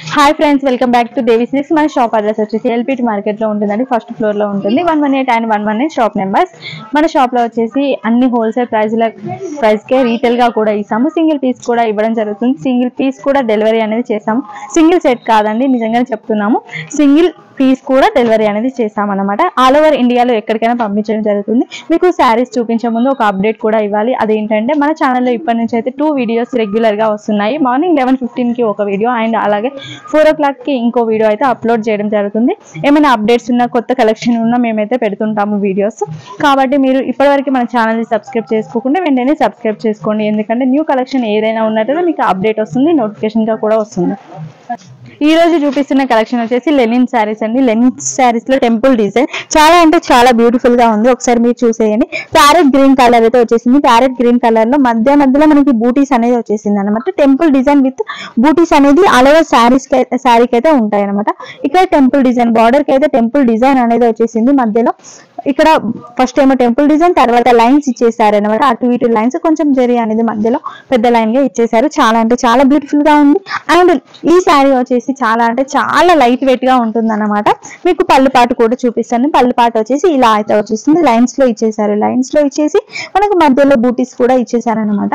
hi friends welcome back to Devi six మన shop address వచ్చేసి LPT market లో ఉంటుందండి ఫస్ట్ ఫ్లోర్ లో ఉంటుంది one one eight and one one eight shop numbers మన షాప్ లో వచ్చేసి అన్ని హోల్సేల్ ప్రైస్ ప్రైస్ కే రీటైల్ గా కూడా ఇస్తాము సింగిల్ పీస్ కూడా ఇవ్వడం జరుగుతుంది సింగిల్ పీస్ కూడా డెలివరీ అనేది చేస్తాము సింగిల్ సెట్ కాదండి నిజంగానే చెప్తున్నాము సింగిల్ పీస్ కూడా డెలివరీ అనేది చేస్తామన్నమాట ఆల్ ఓవర్ ఇండియాలో ఎక్కడికైనా పంపించడం జరుగుతుంది మీకు శారీస్ చూపించే ముందు ఒక అప్డేట్ కూడా ఇవ్వాలి అదేంటంటే మన ఛానల్లో ఇప్పటి నుంచి అయితే టూ వీడియోస్ రెగ్యులర్ గా వస్తున్నాయి మార్నింగ్ లెవెన్ ఫిఫ్టీన్ కి ఒక వీడియో అండ్ అలాగే ఫోర్ ఓ క్లాక్ కి ఇంకో వీడియో అయితే అప్లోడ్ చేయడం జరుగుతుంది ఏమైనా అప్డేట్స్ ఉన్నా కొత్త కలెక్షన్ ఉన్నా మేమైతే పెడుతుంటాము వీడియోస్ కాబట్టి మీరు ఇప్పటివరకు మన ఛానల్ని సబ్స్క్రైబ్ చేసుకోకుండా వెంటనే సబ్స్క్రైబ్ చేసుకోండి ఎందుకంటే న్యూ కలెక్షన్ ఏదైనా ఉన్నట్టు మీకు అప్డేట్ వస్తుంది notification గా కూడా వస్తుంది ఈ రోజు చూపిస్తున్న కలెక్షన్ వచ్చేసి లెనిన్ శారీస్ అండి లెనిన్ శారీస్ లో టెంపుల్ డిజైన్ చాలా అంటే చాలా బ్యూటిఫుల్ గా ఉంది ఒకసారి మీరు చూసేయండి ప్యారెట్ గ్రీన్ కలర్ అయితే వచ్చేసింది ప్యారెట్ గ్రీన్ కలర్ లో మధ్య మధ్యలో మనకి బూటీస్ అనేది వచ్చేసింది అనమాట టెంపుల్ డిజైన్ విత్ బూటీస్ అనేది ఆల్ ఓవర్ శారీస్ శారీకి అయితే ఉంటాయి అనమాట ఇక్కడ టెంపుల్ డిజైన్ బార్డర్ కి అయితే టెంపుల్ డిజైన్ అనేది వచ్చేసింది మధ్యలో ఇక్కడ ఫస్ట్ ఏమో టెంపుల్ డిజైన్ తర్వాత లైన్స్ ఇచ్చేసారు అనమాట అటు ఇటు లైన్స్ కొంచెం జరి అనేది మధ్యలో పెద్ద లైన్ గా ఇచ్చేసారు చాలా అంటే చాలా బ్యూటిఫుల్ గా ఉంది అండ్ ఈ శారీ వచ్చేసి చాలా అంటే చాలా లైట్ వెయిట్ గా ఉంటుంది అనమాట మీకు పళ్ళు పాటు కూడా చూపిస్తాను పళ్ళు పాటు వచ్చేసి ఇలా అయితే వచ్చేసింది లైన్స్ లో ఇచ్చేసారు లైన్స్ లో ఇచ్చేసి మనకు మధ్యలో బూటీస్ కూడా ఇచ్చేసారు అనమాట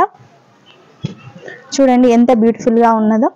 చూడండి ఎంత బ్యూటిఫుల్ గా ఉన్నదో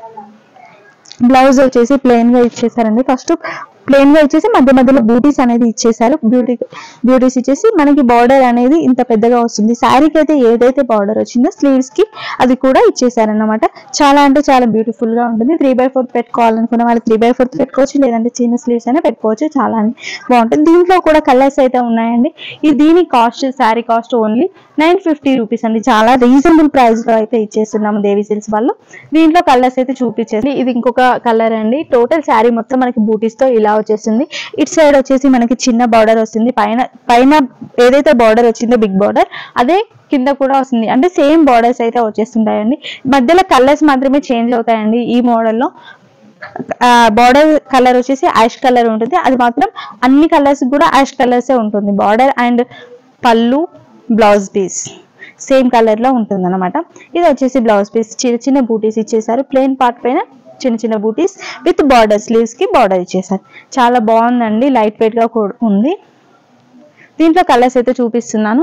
బ్లౌజ్ వచ్చేసి ప్లెయిన్ గా ఇచ్చేసారండి ఫస్ట్ ప్లెయిన్ గా ఇచ్చేసి మధ్య మధ్యలో బ్యూటీస్ అనేది ఇచ్చేసారు బ్యూటీ బ్యూటీస్ ఇచ్చేసి మనకి బార్డర్ అనేది ఇంత పెద్దగా వస్తుంది శారీకి అయితే ఏదైతే బార్డర్ వచ్చిందో స్లీవ్స్ కి అది కూడా ఇచ్చేసారన్నమాట చాలా అంటే చాలా బ్యూటిఫుల్ గా ఉంటుంది త్రీ బై ఫోర్త్ పెట్టుకోవాలనుకున్న వాళ్ళు త్రీ బై ఫోర్త్ పెట్టుకోవచ్చు లేదంటే చిన్న స్లీవ్స్ అయినా పెట్టుకోవచ్చు చాలా అంటే బాగుంటుంది దీంట్లో కూడా కలర్స్ అయితే ఉన్నాయండి ఈ దీని cost sari cost only nine fifty rupees అండి చాలా రీజనబుల్ ప్రైస్ లో అయితే ఇచ్చేస్తున్నాము దేవి సిల్స్ వాళ్ళు దీంట్లో కలర్స్ అయితే చూపించేసి ఇది ఇంకొక కలర్ అండి టోటల్ శారీ మొత్తం మనకి బూటీస్ తో ఇలా వచ్చేస్తుంది ఇటు సైడ్ వచ్చేసి మనకి చిన్న బార్డర్ వస్తుంది పైన పైన ఏదైతే బార్డర్ వచ్చిందో బిగ్ బార్డర్ అదే కింద కూడా వస్తుంది అంటే సేమ్ బార్డర్స్ అయితే వచ్చేస్తుంటాయండి మధ్యలో కలర్స్ మాత్రమే చేంజ్ అవుతాయండి ఈ మోడల్లో బార్డర్ కలర్ వచ్చేసి యాష్ కలర్ ఉంటుంది అది మాత్రం అన్ని కలర్స్ కూడా యాష్ కలర్స్ ఉంటుంది బార్డర్ అండ్ పళ్ళు బ్లౌజ్ పీస్ సేమ్ కలర్ లో ఉంటుంది అనమాట ఇది వచ్చేసి బ్లౌజ్ పీస్ చిన్న చిన్న బూటీస్ ఇచ్చేసారు ప్లెయిన్ పార్ట్ పైన చిన్న చిన్న బూటీస్ విత్ బార్డర్ స్లీవ్స్ కి బార్డర్ ఇచ్చేసారు చాలా బాగుందండి లైట్ వెయిట్ గా కూడా ఉంది దీంట్లో కలర్స్ అయితే చూపిస్తున్నాను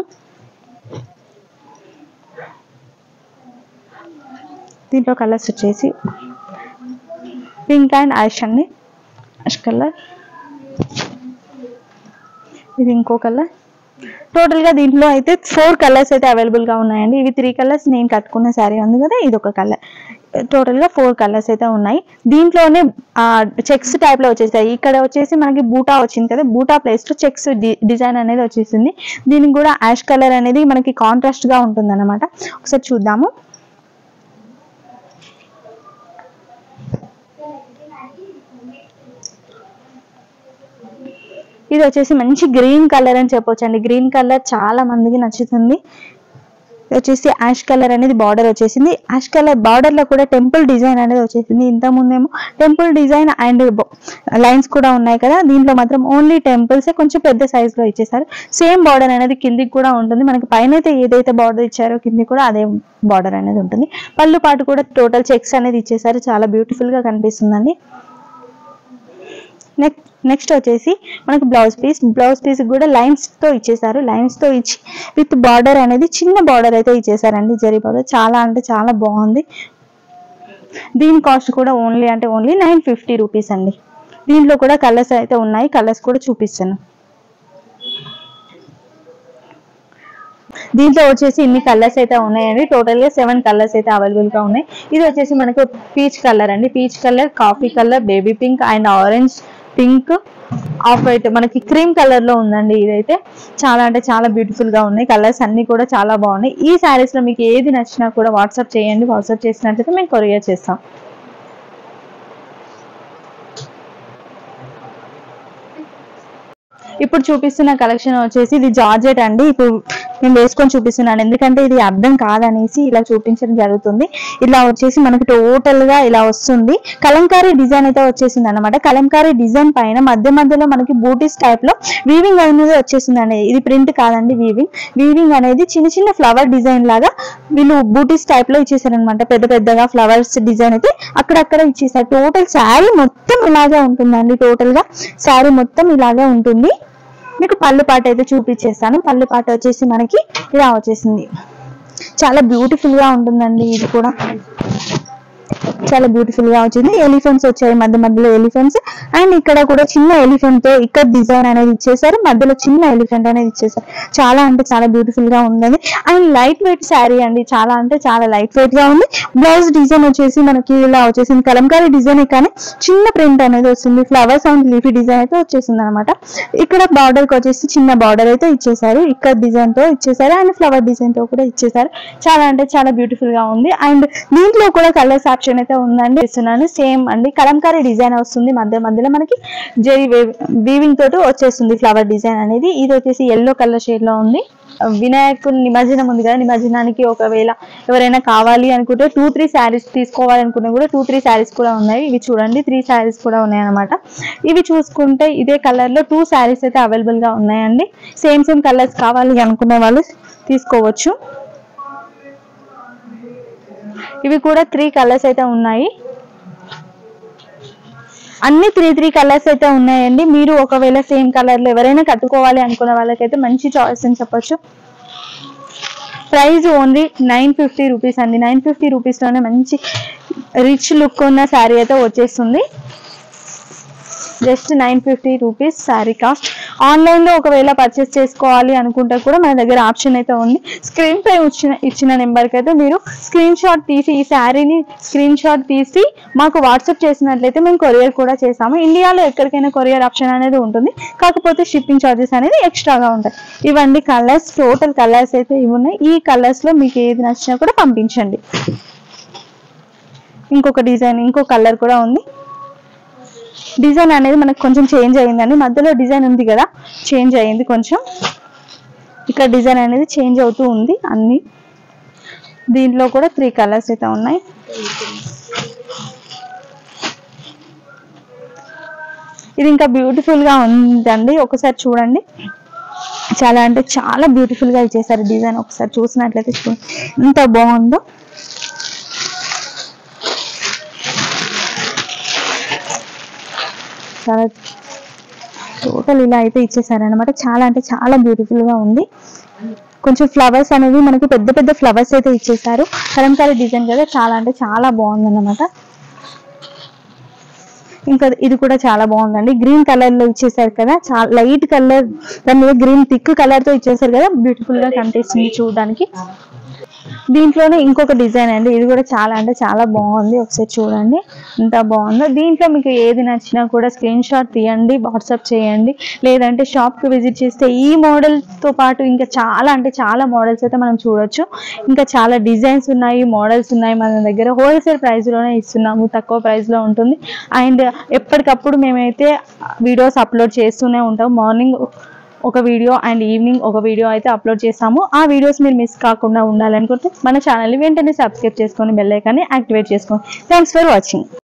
దీంట్లో కలర్స్ వచ్చేసి పింక్ అండ్ యాష్ అండి యాష్ కలర్ ఇది ఇంకో కలర్ టోటల్ గా దీంట్లో అయితే ఫోర్ కలర్స్ అయితే అవైలబుల్ గా ఉన్నాయండి ఇవి త్రీ కలర్స్ నేను కట్టుకున్న శారీ ఉంది కదా ఇది ఒక కలర్ టోటల్ గా ఫోర్ కలర్స్ అయితే ఉన్నాయి దీంట్లోనే చెక్స్ టైప్ లో వచ్చేసాయి ఇక్కడ వచ్చేసి మనకి బూటా వచ్చింది కదా బూటా ప్లేస్ లో చెక్స్ డిజైన్ అనేది వచ్చేసింది దీనికి కూడా యాష్ కలర్ అనేది మనకి కాంట్రాస్ట్ గా ఉంటుంది అనమాట ఒకసారి చూద్దాము ఇది వచ్చేసి మంచి గ్రీన్ కలర్ అని చెప్పొచ్చు అండి గ్రీన్ కలర్ చాలా మందికి నచ్చుతుంది ఇది వచ్చేసి యాష్ కలర్ అనేది బార్డర్ వచ్చేసింది యాష్ కలర్ బార్డర్ లో కూడా టెంపుల్ డిజైన్ అనేది వచ్చేసింది ఇంత ముందేమో టెంపుల్ డిజైన్ అండ్ లైన్స్ కూడా ఉన్నాయి కదా దీంట్లో మాత్రం ఓన్లీ టెంపుల్స్ కొంచెం పెద్ద సైజ్ లో ఇచ్చేసారు సేమ్ బార్డర్ అనేది కిందికి కూడా ఉంటుంది మనకి పైన అయితే ఏదైతే బార్డర్ ఇచ్చారో కింది కూడా అదే బార్డర్ అనేది ఉంటుంది పళ్ళు పాటు కూడా టోటల్ చెక్స్ అనేది ఇచ్చేసారు చాలా బ్యూటిఫుల్ గా కనిపిస్తుందండి నెక్స్ట్ నెక్స్ట్ వచ్చేసి మనకి బ్లౌజ్ పీస్ బ్లౌజ్ పీస్ కూడా లైన్స్ తో ఇచ్చేసారు లైన్స్ తో ఇచ్చి విత్ బార్డర్ అనేది చిన్న బార్డర్ అయితే ఇచ్చేసారండి జరీ బార్డర్ చాలా అంటే చాలా బాగుంది దీని కాస్ట్ కూడా ఓన్లీ అంటే ఓన్లీ నైన్ ఫిఫ్టీ రూపీస్ అండి దీంట్లో కూడా కలర్స్ అయితే ఉన్నాయి కలర్స్ కూడా చూపిస్తాను దీంట్లో వచ్చేసి ఇన్ని కలర్స్ అయితే ఉన్నాయండి టోటల్ గా సెవెన్ కలర్స్ అయితే అవైలబుల్ గా ఉన్నాయి ఇది వచ్చేసి మనకు పీచ్ కలర్ అండి peach colour coffee colour baby pink and orange pink off white మనకి క్రీమ్ కలర్ లో ఉందండి ఇదైతే చాలా అంటే చాలా బ్యూటిఫుల్ గా ఉన్నాయి కలర్స్ అన్ని కూడా చాలా బాగున్నాయి ఈ శారీస్ లో మీకు ఏది నచ్చినా కూడా వాట్సాప్ చేయండి వాట్సాప్ చేసినట్లయితే మేము కొరియర్ చేస్తాం ఇప్పుడు చూపిస్తున్న కలెక్షన్ వచ్చేసి ఇది జార్జెట్ అండి ఇప్పుడు నేను వేసుకొని చూపిస్తున్నాను ఎందుకంటే ఇది అర్థం కాదనేసి ఇలా చూపించడం జరుగుతుంది ఇలా వచ్చేసి మనకి టోటల్ గా ఇలా వస్తుంది కలంకారీ డిజైన్ అయితే వచ్చేసింది అనమాట కలంకారీ డిజైన్ పైన మధ్య మధ్యలో మనకి బూటీస్ టైప్ లో వీవింగ్ అనేది వచ్చేసిందండి ఇది ప్రింట్ కాదండి వీవింగ్ వీవింగ్ అనేది చిన్న చిన్న ఫ్లవర్ డిజైన్ లాగా వీళ్ళు బూటీస్ టైప్ లో ఇచ్చేసారనమాట పెద్ద పెద్దగా ఫ్లవర్స్ డిజైన్ అయితే అక్కడక్కడ ఇచ్చేసారు టోటల్ శారీ మొత్తం ఇలాగే ఉంటుందండి టోటల్ గా శారీ మొత్తం ఇలాగే ఉంటుంది మీకు పళ్ళు పాట అయితే చూపించేస్తాను పళ్ళు పాట వచ్చేసి మనకి ఇలా వచ్చేసింది చాలా బ్యూటిఫుల్ గా ఉంటుందండి ఇది కూడా చాలా బ్యూటిఫుల్ గా వచ్చింది ఎలిఫెంట్స్ వచ్చాయి మధ్య మధ్యలో ఎలిఫెంట్స్ అండ్ ఇక్కడ కూడా చిన్న ఎలిఫెంట్ తో ఇక్కడ డిజైన్ అనేది ఇచ్చేసారు మధ్యలో చిన్న ఎలిఫెంట్ అనేది ఇచ్చేసారు చాలా అంటే చాలా బ్యూటిఫుల్ గా ఉందండి అండ్ లైట్ వెయిట్ శారీ అండి చాలా అంటే చాలా లైట్ వెయిట్ గా ఉంది బ్లౌజ్ డిజైన్ వచ్చేసి మనకి ఇలా వచ్చేసింది కలంకారీ డిజైన్ కానీ చిన్న ప్రింట్ అనేది వస్తుంది ఫ్లవర్స్ అండ్ లీఫీ డిజైన్ అయితే వచ్చేసింది అనమాట ఇక్కడ బార్డర్ కి వచ్చేసి చిన్న బార్డర్ అయితే ఇచ్చేసారు ఇక్కడ డిజైన్ తో ఇచ్చేసారు అండ్ ఫ్లవర్ డిజైన్ తో కూడా ఇచ్చేసారు చాలా అంటే చాలా బ్యూటిఫుల్ గా ఉంది అండ్ దీంట్లో కూడా కలర్స్ ఆప్షన్ అయితే ఉందండి ఇస్తున్నాను సేమ్ అండి కలంకారీ డిజైన్ వస్తుంది మధ్య మధ్యలో మనకి జెరీ వీవింగ్ తోటి వచ్చేస్తుంది ఫ్లవర్ డిజైన్ అనేది ఇది వచ్చేసి ఎల్లో కలర్ షేడ్ లో ఉంది వినాయకుని నిమజ్జనం ఉంది కదా నిమజ్జనానికి ఒకవేళ ఎవరైనా కావాలి అనుకుంటే టూ త్రీ శారీస్ తీసుకోవాలనుకున్నా కూడా టూ త్రీ శారీస్ కూడా ఉన్నాయి ఇవి చూడండి త్రీ శారీస్ కూడా ఉన్నాయి అనమాట ఇవి చూసుకుంటే ఇదే కలర్ లో టూ శారీస్ అయితే అవైలబుల్ గా ఉన్నాయండి సేమ్ సేమ్ కలర్స్ కావాలి అనుకునే వాళ్ళు తీసుకోవచ్చు ఇవి కూడా త్రీ కలర్స్ అయితే ఉన్నాయి అన్ని త్రీ త్రీ కలర్స్ అయితే ఉన్నాయండి మీరు ఒకవేళ సేమ్ కలర్ లో ఎవరైనా కట్టుకోవాలి అనుకున్న వాళ్ళకైతే మంచి చాయిస్ అని చెప్పొచ్చు price only nine fifty rupees అండి నైన్ ఫిఫ్టీ రూపీస్ లోనే మంచి రిచ్ లుక్ ఉన్న శారీ అయితే వచ్చేస్తుంది just nine fifty rupees sari cost online లో ఒకవేళ పర్చేస్ చేసుకోవాలి అనుకుంటే కూడా మన దగ్గర ఆప్షన్ అయితే ఉంది స్క్రీన్ పై ఇచ్చిన ఇచ్చిన నెంబర్ కి అయితే మీరు స్క్రీన్ షాట్ తీసి ఈ శారీని స్క్రీన్ షాట్ తీసి మాకు వాట్సాప్ చేసినట్లయితే మేము కొరియర్ కూడా చేసాము ఇండియాలో ఎక్కడికైనా కొరియర్ ఆప్షన్ అనేది ఉంటుంది కాకపోతే షిప్పింగ్ చార్జెస్ అనేది ఎక్స్ట్రాగా ఉంటాయి ఇవన్నీ కలర్స్ టోటల్ కలర్స్ అయితే ఇవి ఉన్నాయి ఈ కలర్స్ లో మీకు ఏది నచ్చినా కూడా పంపించండి ఇంకొక డిజైన్ ఇంకో కలర్ కూడా ఉంది డిజైన్ అనేది మనకు కొంచెం చేంజ్ అయ్యిందండి మధ్యలో డిజైన్ ఉంది కదా చేంజ్ అయ్యింది కొంచెం ఇక్కడ డిజైన్ అనేది చేంజ్ అవుతూ ఉంది అన్ని దీంట్లో కూడా త్రీ కలర్స్ అయితే ఉన్నాయి ఇది ఇంకా బ్యూటిఫుల్ గా ఉందండి ఒకసారి చూడండి చాలా అంటే చాలా బ్యూటిఫుల్ గా ఇచ్చేసారు డిజైన్ ఒకసారి చూసినట్లయితే చూడండి ఎంత బాగుందో చాలా టోటల్ ఇలా అయితే ఇచ్చేసారనమాట చాలా అంటే చాలా బ్యూటిఫుల్ గా ఉంది కొంచెం ఫ్లవర్స్ అనేవి మనకి పెద్ద పెద్ద ఫ్లవర్స్ అయితే ఇచ్చేసారు కలంకారీ డిజైన్ కదా చాలా అంటే చాలా బాగుంది అనమాట ఇంకా ఇది కూడా చాలా బాగుందండి గ్రీన్ కలర్ లో ఇచ్చేసారు కదా చాలా లైట్ కలర్ దాని మీద గ్రీన్ థిక్ కలర్ తో ఇచ్చేసారు కదా బ్యూటిఫుల్ గా కనిపిస్తుంది చూడడానికి దీంట్లోనే ఇంకొక డిజైన్ అండి ఇది కూడా చాలా అంటే చాలా బాగుంది ఒకసారి చూడండి ఎంత బాగుందో దీంట్లో మీకు ఏది నచ్చినా కూడా స్క్రీన్ షాట్ తీయండి వాట్సాప్ చేయండి లేదంటే షాప్ కి విజిట్ చేస్తే ఈ మోడల్ తో పాటు ఇంకా చాలా అంటే చాలా మోడల్స్ అయితే మనం చూడొచ్చు ఇంకా చాలా డిజైన్స్ ఉన్నాయి మోడల్స్ ఉన్నాయి మన దగ్గర హోల్సేల్ ప్రైస్ లోనే ఇస్తున్నాము తక్కువ ప్రైస్ లో ఉంటుంది అండ్ ఎప్పటికప్పుడు మేమైతే వీడియోస్ అప్లోడ్ చేస్తూనే ఉంటాం మార్నింగ్ ఒక వీడియో అండ్ ఈవినింగ్ ఒక వీడియో అయితే అప్లోడ్ చేస్తాము ఆ వీడియోస్ మీరు మిస్ కాకుండా ఉండాలనుకుంటే మన ఛానల్ని వెంటనే సబ్స్క్రైబ్ చేసుకొని బెల్ ఐకాన్ని యాక్టివేట్ చేసుకోండి థ్యాంక్స్ ఫర్ వాచింగ్